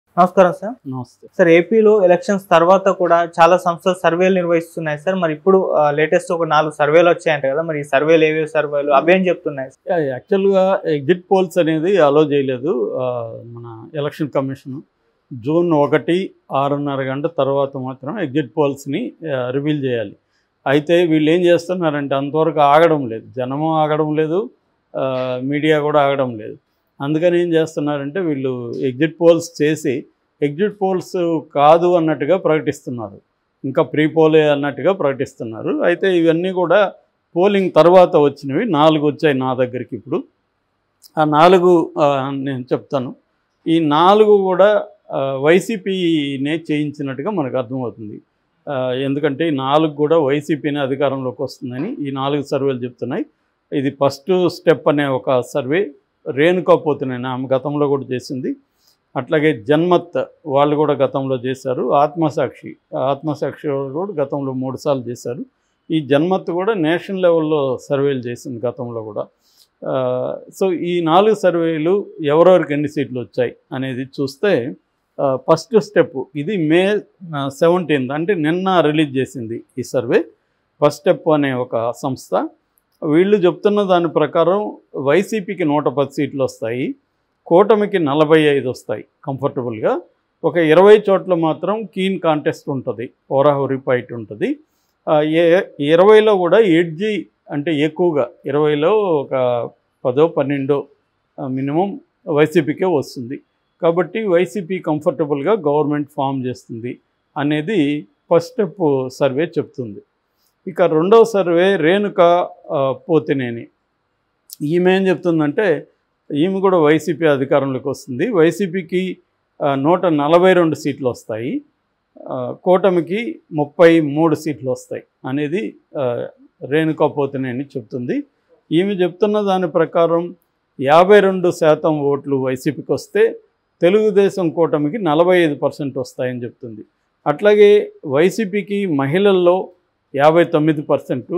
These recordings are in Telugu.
నమస్కారం సార్ నమస్తే సార్ ఏపీలో ఎలక్షన్స్ తర్వాత కూడా చాలా సంస్థలు సర్వేలు నిర్వహిస్తున్నాయి సార్ మరి ఇప్పుడు లేటెస్ట్ ఒక నాలుగు సర్వేలు వచ్చాయంట కదా మరి ఈ సర్వేలు ఏవే సర్వేలు అవేం చెప్తున్నాయి యా, యాక్చువల్గా ఎగ్జిట్ పోల్స్ అనేది అలో చేయలేదు ఆ, మన ఎలక్షన్ కమిషన్ జూన్ ఒకటి ఆరున్నర గంట తర్వాత మాత్రం ఎగ్జిట్ పోల్స్ని రివీల్ చేయాలి అయితే వీళ్ళు ఏం చేస్తున్నారంటే అంతవరకు ఆగడం లేదు జనము ఆగడం లేదు ఆ, మీడియా కూడా ఆగడం లేదు అందుకని ఏం చేస్తున్నారంటే వీళ్ళు ఎగ్జిట్ పోల్స్ చేసి ఎగ్జిట్ పోల్స్ కాదు అన్నట్టుగా ప్రకటిస్తున్నారు ఇంకా ప్రీ పోలే అన్నట్టుగా ప్రకటిస్తున్నారు అయితే ఇవన్నీ కూడా పోలింగ్ తర్వాత వచ్చినవి నాలుగు వచ్చాయి నా దగ్గరికి ఇప్పుడు ఆ నాలుగు ఆ, నేను చెప్తాను ఈ నాలుగు కూడా ఆ, వైసీపీనే చేయించినట్టుగా మనకు అర్థమవుతుంది ఆ, ఎందుకంటే ఈ నాలుగు కూడా వైసీపీనే అధికారంలోకి వస్తుందని ఈ నాలుగు సర్వేలు చెప్తున్నాయి ఇది ఫస్ట్ స్టెప్ అనే ఒక సర్వే రేణుకా పోతున్నాయి ఆమె గతంలో కూడా చేసింది అట్లాగే జన్మత్ వాళ్ళు కూడా గతంలో చేశారు ఆత్మసాక్షి ఆత్మసాక్షి వాళ్ళు కూడా గతంలో మూడు సార్లు చేశారు ఈ జన్మత్ కూడా నేషనల్ లెవెల్లో సర్వేలు చేసింది గతంలో కూడా ఆ, సో ఈ నాలుగు సర్వేలు ఎవరెవరికి ఎన్ని సీట్లు వచ్చాయి అనేది చూస్తే ఆ, ఫస్ట్ స్టెప్ ఇది మే సెవెంటీన్త్ అంటే నిన్న రిలీజ్ చేసింది ఈ సర్వే ఫస్ట్ స్టెప్ అనే ఒక సంస్థ వీళ్ళు చెప్తున్న దాని ప్రకారం వైసీపీకి నూట పది సీట్లు వస్తాయి కూటమికి నలభై ఐదు వస్తాయి కంఫర్టబుల్గా ఒక ఇరవై చోట్ల మాత్రం కీన్ కాంటెస్ట్ ఉంటుంది ఓరాహోరీ ఫైట్ ఉంటుంది ఆ, ఏ ఇరవైలో కూడా ఎడ్జి అంటే ఎక్కువగా ఇరవైలో ఒక పదో పన్నెండో మినిమం వైసీపీకే వస్తుంది కాబట్టి వైసీపీ కంఫర్టబుల్గా గవర్నమెంట్ ఫామ్ చేస్తుంది అనేది ఫస్ట్ స్టెప్ సర్వే చెప్తుంది ఇక రెండవ సర్వే రేణుక ఆ, పోతినేని ఈమె ఏం చెప్తుందంటే ఈమె కూడా వైసీపీ అధికారంలోకి వస్తుంది వైసీపీకి ఆ, నూట నలభై రెండు సీట్లు వస్తాయి ఆ, కూటమికి ముప్పై మూడు సీట్లు వస్తాయి అనేది ఆ, రేణుకా పోతినేని చెప్తుంది ఈమె చెప్తున్న దాని ప్రకారం యాభై రెండు శాతం ఓట్లు వైసీపీకి వస్తే తెలుగుదేశం కూటమికి నలభై ఐదు పర్సెంట్ వస్తాయని చెప్తుంది అట్లాగే వైసీపీకి మహిళల్లో యాభై తొమ్మిది పర్సెంటు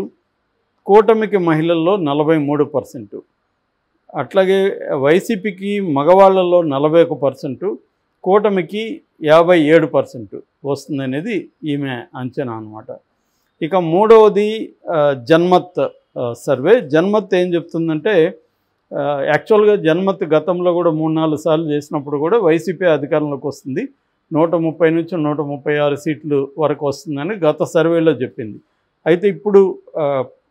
కూటమికి మహిళల్లో నలభై మూడు పర్సెంటు అట్లాగే వైసీపీకి మగవాళ్ళల్లో నలభై ఒక పర్సెంటు కూటమికి యాభై ఏడు పర్సెంట్ వస్తుందనేది ఈమె అంచనా అనమాట ఇక మూడవది ఆ, జన్మత్ ఆ, సర్వే జన్మత్ ఏం చెప్తుందంటే ఆ, యాక్చువల్గా జన్మత్ గతంలో కూడా మూడు నాలుగు సార్లు చేసినప్పుడు కూడా వైసీపీ అధికారంలోకి వస్తుంది నూట ముప్పై నుంచి నూట ముప్పై ఆరు సీట్లు వరకు వస్తుందని గత సర్వేలో చెప్పింది అయితే ఇప్పుడు ఆ,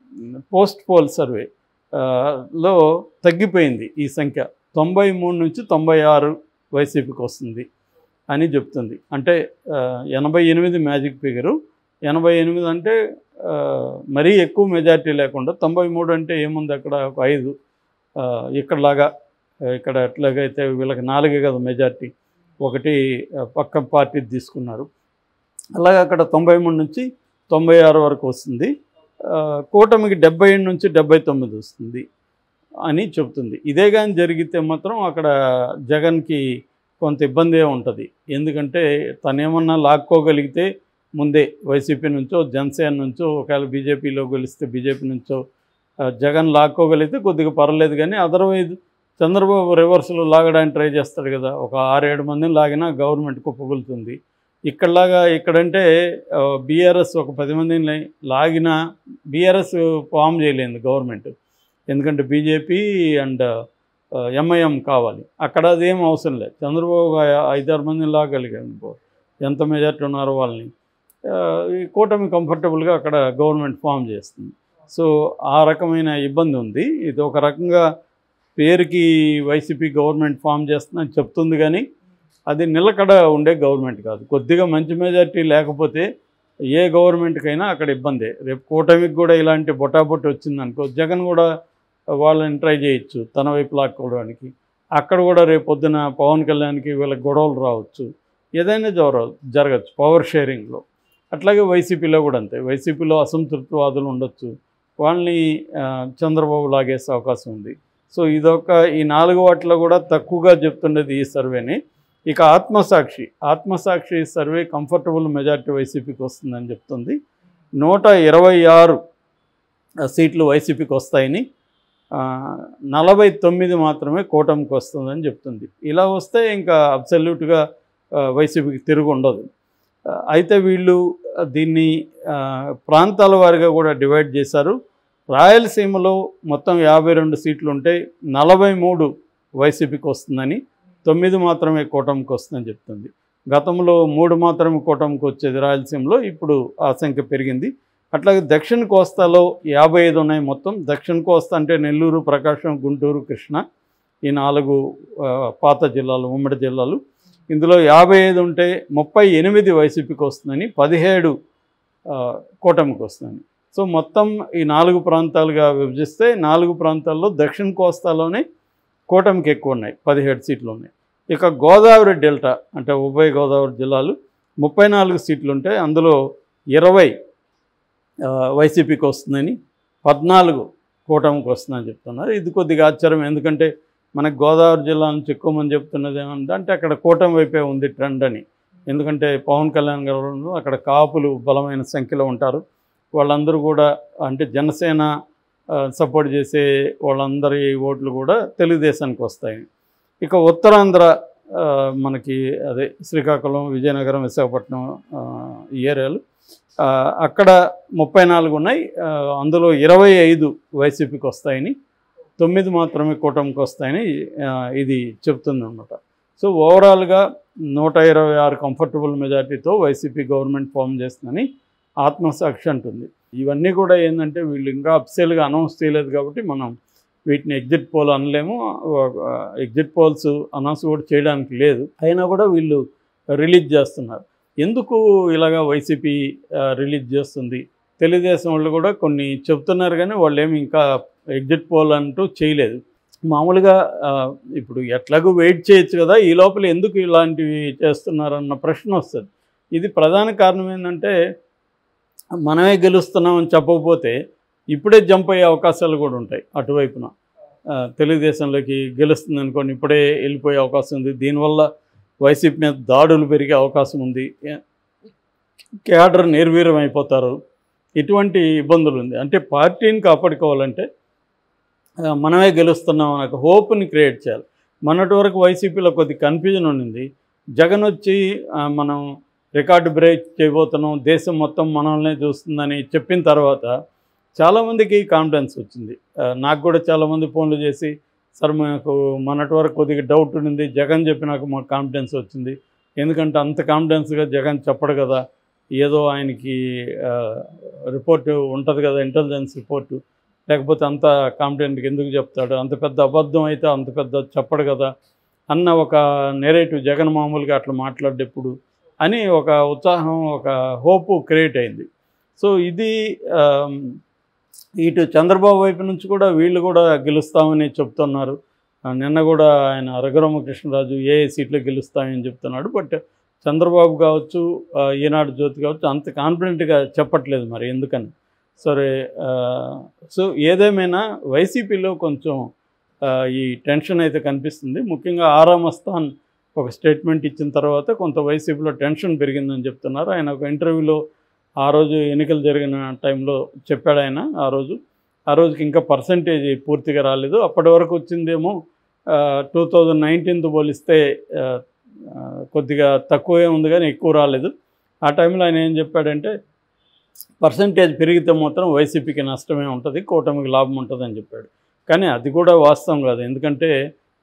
పోస్ట్ పోల్ సర్వే ఆ, లో తగ్గిపోయింది ఈ సంఖ్య తొంభై మూడు నుంచి తొంభై ఆరు వైసీపీకి వస్తుంది అని చెప్తుంది అంటే ఆ, ఎనభై ఎనిమిది మ్యాజిక్ ఫిగరు ఎనభై ఎనిమిది అంటే ఆ, మరీ ఎక్కువ మెజారిటీ లేకుండా తొంభై మూడు అంటే ఏముంది అక్కడ ఒక ఐదు ఆ, ఇక్కడలాగా ఆ, ఇక్కడ ఎట్లాగైతే వీళ్ళకి నాలుగే కదా మెజారిటీ ఒకటి ఆ, పక్క పార్టీ తీసుకున్నారు అలాగే అక్కడ తొంభై మూడు నుంచి తొంభై ఆరు వరకు వస్తుంది ఆ, కూటమికి డెబ్బై ఏడు నుంచి డెబ్బై తొమ్మిది వస్తుంది అని చెప్తుంది ఇదే కానీ జరిగితే మాత్రం అక్కడ జగన్కి కొంత ఇబ్బందే ఉంటుంది ఎందుకంటే తనేమన్నా లాక్కోగలిగితే ముందే వైసీపీ నుంచో జనసేన నుంచో ఒకవేళ బీజేపీలో గెలిస్తే బీజేపీ నుంచో ఆ, జగన్ లాక్కోగలిగితే కొద్దిగా పర్లేదు కానీ అదర్వైజ్ చంద్రబాబు రివర్స్లో లాగడానికి ట్రై చేస్తాడు కదా ఒక ఆరేడు మందిని లాగినా గవర్నమెంట్ కుప్పగలుగుతుంది ఇక్కడలాగా ఇక్కడంటే బీఆర్ఎస్ ఒక పది మందిని లా- లాగినా బీఆర్ఎస్ ఫామ్ చేయలేదు గవర్నమెంట్ ఎందుకంటే బీజేపీ అండ్ ఎంఐఎం కావాలి అక్కడ అదేం అవసరం లేదు చంద్రబాబు ఐ- ఐదారు మందిని లాగలిగాడు ఎంత మెజార్టీ ఉన్నారో వాళ్ళని ఆ, ఈ కూటమి కంఫర్టబుల్గా అక్కడ గవర్నమెంట్ ఫామ్ చేస్తుంది సో ఆ రకమైన ఇబ్బంది ఉంది ఇది ఒక రకంగా పేరుకి వైసీపీ గవర్నమెంట్ ఫామ్ చేస్తుందని చెప్తుంది కానీ అది నిలకడ ఉండే గవర్నమెంట్ కాదు కొద్దిగా మంచి మెజారిటీ లేకపోతే ఏ గవర్నమెంట్కైనా అక్కడ ఇబ్బందే రేపు కూటమికి కూడా ఇలాంటి బొటాబొట్టి వచ్చిందనుకో జగన్ కూడా వాళ్ళని ట్రై చేయొచ్చు తన వైపు లాక్కోవడానికి అక్కడ కూడా రేపు పొద్దున పవన్ కళ్యాణ్కి వీళ్ళకి గొడవలు రావచ్చు ఏదైనా జర జరగచ్చు పవర్ షేరింగ్లో అట్లాగే వైసీపీలో కూడా అంతే వైసీపీలో అసంతృప్తివాదులు ఉండొచ్చు వాళ్ళని ఆ, చంద్రబాబు లాగేసే అవకాశం ఉంది సో ఇదొక ఈ నాలుగు వాటిలో కూడా తక్కువగా చెప్తుండేది ఈ సర్వేని ఇక Aatmasakshi Aatmasakshi survey comfortable majority వైసీపీకి వస్తుందని చెప్తుంది నూట ఇరవై ఆరు సీట్లు వైసీపీకి వస్తాయని ఆ, నలభై తొమ్మిది మాత్రమే కూటమికి వస్తుందని చెప్తుంది ఇలా వస్తే ఇంకా అబ్సల్యూట్గా ఆ, వైసీపీకి తిరుగు ఉండదు ఆ, అయితే వీళ్ళు ఆ, దీన్ని ఆ, ప్రాంతాల వారిగా కూడా డివైడ్ చేశారు రాయలసీమలో మొత్తం యాభై రెండు సీట్లు ఉంటే నలభై మూడు వైసీపీకి వస్తుందని తొమ్మిది మాత్రమే కూటమికి వస్తుందని చెప్తుంది గతంలో మూడు మాత్రమే కూటమికి వచ్చేది రాయలసీమలో ఇప్పుడు ఆ సంఖ్య పెరిగింది అట్లాగే దక్షిణ కోస్తాలో యాభై ఐదు ఉన్నాయి మొత్తం దక్షిణ కోస్తా అంటే నెల్లూరు ప్రకాశం గుంటూరు కృష్ణ ఈ నాలుగు ఆ, పాత జిల్లాలు ఉమ్మడి జిల్లాలు ఇందులో యాభై ఐదు ఉంటే ముప్పై ఎనిమిది వైసీపీకి వస్తుందని పదిహేడు ఆ, కూటమికి వస్తుందని సో మొత్తం ఈ నాలుగు ప్రాంతాలుగా విభజిస్తే నాలుగు ప్రాంతాల్లో దక్షిణ కోస్తాలోనే కూటమికి ఎక్కువ ఉన్నాయి పదిహేడు సీట్లు ఉన్నాయి ఇక గోదావరి డెల్టా అంటే ఉభయ గోదావరి జిల్లాలు ముప్పై నాలుగు సీట్లు ఉంటాయి అందులో ఇరవై ఆ, వైసీపీకి వస్తుందని పద్నాలుగు కూటమికి వస్తుందని చెప్తున్నారు ఇది కొద్దిగా ఆశ్చర్యం ఎందుకంటే మనకు గోదావరి జిల్లా నుంచి ఎక్కువ మంది చెప్తున్నది ఏమంటే అంటే అక్కడ కూటమి వైపే ఉంది ట్రెండ్ అని ఎందుకంటే పవన్ కళ్యాణ్ గారు అక్కడ కాపులు బలమైన సంఖ్యలో ఉంటారు వాళ్ళందరూ కూడా అంటే జనసేన ఆ, సపోర్ట్ చేసే వాళ్ళందరి ఓట్లు కూడా తెలుగుదేశానికి వస్తాయి ఇక ఉత్తరాంధ్ర ఆ, మనకి అదే శ్రీకాకుళం విజయనగరం విశాఖపట్నం ఆ, ఈ ఏరియాలు ఆ, అక్కడ ముప్పై నాలుగు ఉన్నాయి ఆ, అందులో ఇరవై ఐదు వైసీపీకి వస్తాయని తొమ్మిది మాత్రమే కూటమికి వస్తాయని ఆ, ఇది చెప్తుంది అనమాట సో ఓవరాల్గా నూట ఇరవై ఆరు కంఫర్టబుల్ మెజార్టీతో వైసీపీ గవర్నమెంట్ ఫామ్ చేస్తుందని ఆత్మసాక్షి అంటుంది ఇవన్నీ కూడా ఏంటంటే వీళ్ళు ఇంకా అఫ్సెల్గా అనౌన్స్ చేయలేదు కాబట్టి మనం వీటిని ఎగ్జిట్ పోల్ అనలేము ఎగ్జిట్ పోల్స్ అనౌన్స్ కూడా చేయడానికి లేదు అయినా కూడా వీళ్ళు రిలీజ్ చేస్తున్నారు ఎందుకు ఇలాగా వైసీపీ ఆ, రిలీజ్ చేస్తుంది తెలుగుదేశం వాళ్ళు కూడా కొన్ని చెప్తున్నారు కానీ వాళ్ళు ఏమి ఇంకా ఎగ్జిట్ పోల్ అంటూ చేయలేదు మామూలుగా ఆ, ఇప్పుడు ఎట్లాగూ వెయిట్ చేయొచ్చు కదా ఈ లోపల ఎందుకు ఇలాంటివి చేస్తున్నారన్న ప్రశ్న వస్తుంది ఇది ప్రధాన కారణం ఏంటంటే మనమే గెలుస్తున్నామని చెప్పకపోతే ఇప్పుడే జంప్ అయ్యే అవకాశాలు కూడా ఉంటాయి అటువైపున ఆ, తెలుగుదేశంలోకి గెలుస్తుంది అనుకోండి ఇప్పుడే వెళ్ళిపోయే అవకాశం ఉంది దీనివల్ల వైసీపీ మీద దాడులు పెరిగే అవకాశం ఉంది ఏ- క్యాడర్ నిర్వీర్యం అయిపోతారు ఇటువంటి ఇబ్బందులు ఉంది అంటే పార్టీని కాపాడుకోవాలంటే ఆ, మనమే గెలుస్తున్నాం అనే ఒక హోప్ని క్రియేట్ చేయాలి మొన్నటి వరకు వైసీపీలో కొద్ది కన్ఫ్యూజన్ ఉండింది జగన్ వచ్చి ఆ, మనం రికార్డు బ్రేక్ చేయబోతున్నాం దేశం మొత్తం మనల్నే చూస్తుందని చెప్పిన తర్వాత చాలామందికి కాన్ఫిడెన్స్ వచ్చింది ఆ, నాకు కూడా చాలామంది ఫోన్లు చేసి సార్ మాకు మొన్నటి వరకు కొద్దిగా డౌట్ ఉండింది జగన్ చెప్పినాక మాకు కాన్ఫిడెన్స్ వచ్చింది ఎందుకంటే అంత కాన్ఫిడెన్స్గా జగన్ చెప్పడు కదా ఏదో ఆయనకి రిపోర్ట్ ఉంటుంది కదా ఇంటెలిజెన్స్ రిపోర్టు లేకపోతే అంత కాన్ఫిడెంట్గా ఎందుకు చెప్తాడు అంత పెద్ద అబద్ధం అయితే అంత పెద్ద చెప్పడు కదా అన్న ఒక నెరేటివ్ జగన్ మామూలుగా అట్లా మాట్లాడేప్పుడు అని ఒక ఉత్సాహం ఒక హోపు క్రియేట్ అయింది సో ఇది ఆమ్, ఇటు చంద్రబాబు వైపు నుంచి కూడా వీళ్ళు కూడా గెలుస్తామని చెప్తున్నారు ఆ, నిన్న కూడా ఆయన రఘురామకృష్ణరాజు ఏ ఏ సీట్లు గెలుస్తామని చెప్తున్నాడు బట్ చంద్రబాబు కావచ్చు ఆ, ఈనాడు జ్యోతి కావచ్చు అంత కాన్ఫిడెంట్గా చెప్పట్లేదు మరి ఎందుకని సరే ఆ, సో ఏదేమైనా వైసీపీలో కొంచెం ఆ, ఈ టెన్షన్ అయితే కనిపిస్తుంది ముఖ్యంగా ఆరామస్థాన్ ఒక స్టేట్మెంట్ ఇచ్చిన తర్వాత కొంత వైసీపీలో టెన్షన్ పెరిగిందని చెప్తున్నారు ఆయన ఒక ఇంటర్వ్యూలో ఆ రోజు ఎన్నికలు జరిగిన టైంలో చెప్పాడు ఆయన ఆ రోజు ఆ రోజుకి ఇంకా పర్సంటేజ్ పూర్తిగా రాలేదు అప్పటి వరకు వచ్చిందేమో టూ థౌజండ్ నైన్టీన్తో పోలిస్తే ఆ, ఆ, కొద్దిగా తక్కువే ఉంది కానీ ఎక్కువ రాలేదు ఆ టైంలో ఆయన ఏం చెప్పాడంటే పర్సంటేజ్ పెరిగితే మాత్రం వైసీపీకి నష్టమే ఉంటుంది కూటమికి లాభం ఉంటుంది అని చెప్పాడు కానీ అది కూడా వాస్తవం కాదు ఎందుకంటే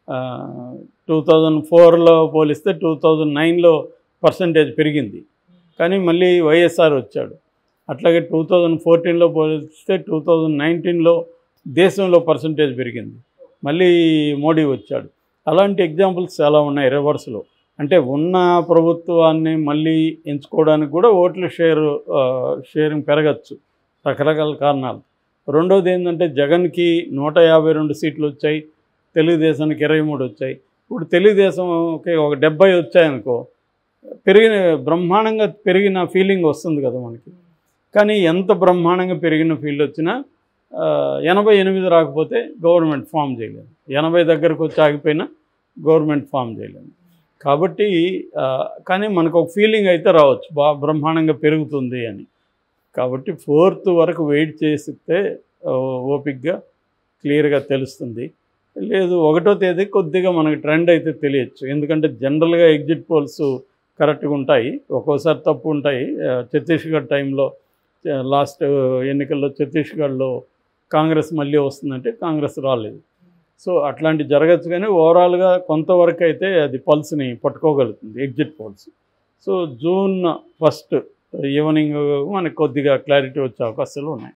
టూ థౌజండ్ ఫోర్లో పోలిస్తే టూ థౌజండ్ నైన్లో పర్సంటేజ్ పెరిగింది కానీ మళ్ళీ వైఎస్ఆర్ వచ్చాడు అట్లాగే టూ థౌజండ్ ఫోర్టీన్లో పోలిస్తే టూ థౌజండ్ నైన్టీన్లో దేశంలో పర్సంటేజ్ పెరిగింది మళ్ళీ మోడీ వచ్చాడు అలాంటి ఎగ్జాంపుల్స్ చాలా ఉన్నాయి రివర్స్లో అంటే ఉన్న ప్రభుత్వాన్ని మళ్ళీ ఎంచుకోవడానికి కూడా ఓట్ల షేర్ షేరింగ్ పెరగచ్చు రకరకాల కారణాలు రెండోది ఏంటంటే జగన్కి నూట యాభై రెండు సీట్లు వచ్చాయి తెలుగుదేశానికి ఇరవై మూడు వచ్చాయి ఇప్పుడు తెలుగుదేశంకి ఒక డెబ్బై వచ్చాయనుకో పెరిగిన బ్రహ్మాండంగా పెరిగిన ఫీలింగ్ వస్తుంది కదా మనకి కానీ ఎంత బ్రహ్మాండంగా పెరిగిన ఫీల్ వచ్చినా ఆ, ఎనభై ఎనిమిది రాకపోతే గవర్నమెంట్ ఫామ్ చేయలేదు ఎనభై దగ్గరకు వచ్చి ఆగిపోయినా గవర్నమెంట్ ఫామ్ చేయలేదు కాబట్టి ఆ, కానీ మనకు ఒక ఫీలింగ్ అయితే రావచ్చు బా బ్రహ్మాండంగా పెరుగుతుంది అని కాబట్టి ఫోర్త్ వరకు వెయిట్ చేసితే ఆ, ఓపిక్గా క్లియర్గా తెలుస్తుంది లేదు ఒకటో తేదీ కొద్దిగా మనకి ట్రెండ్ అయితే తెలియచ్చు ఎందుకంటే జనరల్గా ఎగ్జిట్ పోల్స్ కరెక్ట్గా ఉంటాయి ఒక్కోసారి తప్పు ఉంటాయి ఆ, ఛత్తీస్గఢ్ టైంలో లాస్ట్ ఎన్నికల్లో ఛత్తీస్గఢ్లో కాంగ్రెస్ మళ్ళీ వస్తుందంటే కాంగ్రెస్ రాలేదు సో అట్లాంటి జరగచ్చు కానీ ఓవరాల్గా కొంతవరకు అయితే అది పల్స్ని పట్టుకోగలుగుతుంది exit polls so June first evening మనకి కొద్దిగా క్లారిటీ వచ్చే అవకాశాలు ఉన్నాయి